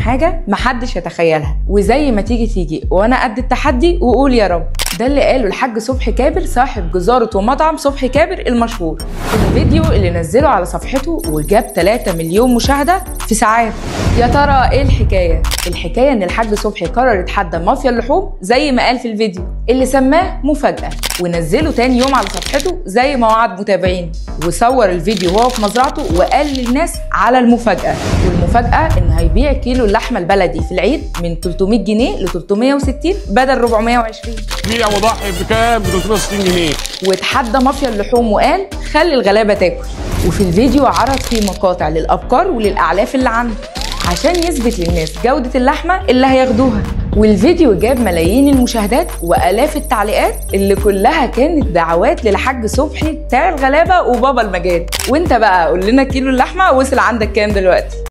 حاجه محدش يتخيلها وزي ما تيجي تيجي وانا قد التحدي وقول يا رب ده اللي قاله الحاج صبحي كابر صاحب جزارة ومطعم صبحي كابر المشهور في الفيديو اللي نزله على صفحته وجاب 3 مليون مشاهدة في ساعات يا ترى ايه الحكاية؟ الحكاية ان الحاج صبحي قرر يتحدى مافيا اللحوم زي ما قال في الفيديو اللي سماه مفاجأة ونزله تاني يوم على صفحته زي ما وعد متابعين وصور الفيديو وهو في مزرعته وقال للناس على المفاجأة والمفاجأة ان هيبيع كيلو اللحمة البلدي في العيد من 300 جنيه ل 360 بدل 420 بيع وضحي بكام؟ ب 360 جنيه واتحدى مافيا اللحوم وقال خلي الغلابه تاكل وفي الفيديو عرض فيه مقاطع للابقار وللاعلاف اللي عنده عشان يثبت للناس جوده اللحمه اللي هياخدوها والفيديو جاب ملايين المشاهدات والاف التعليقات اللي كلها كانت دعوات للحاج صبحي بتاع الغلابه وبابا المجال وانت بقى قول لنا كيلو اللحمه وصل عندك كام دلوقتي